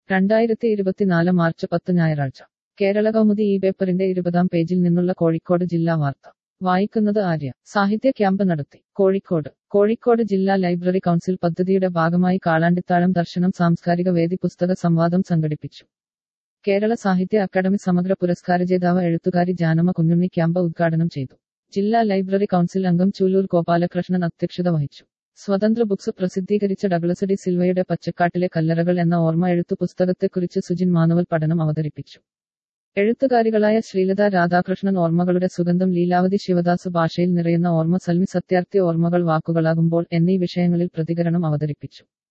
രണ്ടായിരത്തി ഇരുപത്തിനാല് മാർച്ച് പത്ത് ഞായറാഴ്ച കേരള കൗമുദി ഈ പേപ്പറിന്റെ ഇരുപതാം പേജിൽ നിന്നുള്ള കോഴിക്കോട് ജില്ലാ വാർത്ത വായിക്കുന്നത് ആര്യ സാഹിത്യ ക്യാമ്പ് നടത്തി കോഴിക്കോട് കോഴിക്കോട് ജില്ലാ ലൈബ്രറി കൗൺസിൽ പദ്ധതിയുടെ ഭാഗമായി കാളാണ്ടിത്താഴം ദർശനം സാംസ്കാരിക വേദി പുസ്തക സംവാദം സംഘടിപ്പിച്ചു കേരള സാഹിത്യ അക്കാദമി സമഗ്ര പുരസ്കാര ജേതാവ് എഴുത്തുകാരി ജാനമ കുഞ്ഞുണ്ണി ക്യാമ്പ് ഉദ്ഘാടനം ചെയ്തു ജില്ലാ ലൈബ്രറി കൗൺസിൽ അംഗം ചൂലൂർ ഗോപാലകൃഷ്ണൻ അധ്യക്ഷത വഹിച്ചു സ്വതന്ത്ര ബുക്സ് പ്രസിദ്ധീകരിച്ച ഡഗ്ലസ് ഡി സിൽവയുടെ പച്ചക്കാട്ടിലെ കല്ലറകൾ എന്ന ഓർമ്മ എഴുത്തു പുസ്തകത്തെക്കുറിച്ച് സുജിൻ മാനുവൽ പഠനം അവതരിപ്പിച്ചു എഴുത്തുകാരികളായ ശ്രീലത രാധാകൃഷ്ണൻ ഓർമ്മകളുടെ സുഗന്ധം ലീലാവതി ശിവദാസ് ഭാഷയിൽ നിറയുന്ന ഓർമ്മ സൽമി സത്യാർത്ഥി ഓർമ്മകൾ വാക്കുകളാകുമ്പോൾ എന്നീ വിഷയങ്ങളിൽ പ്രതികരണം അവതരിപ്പിച്ചു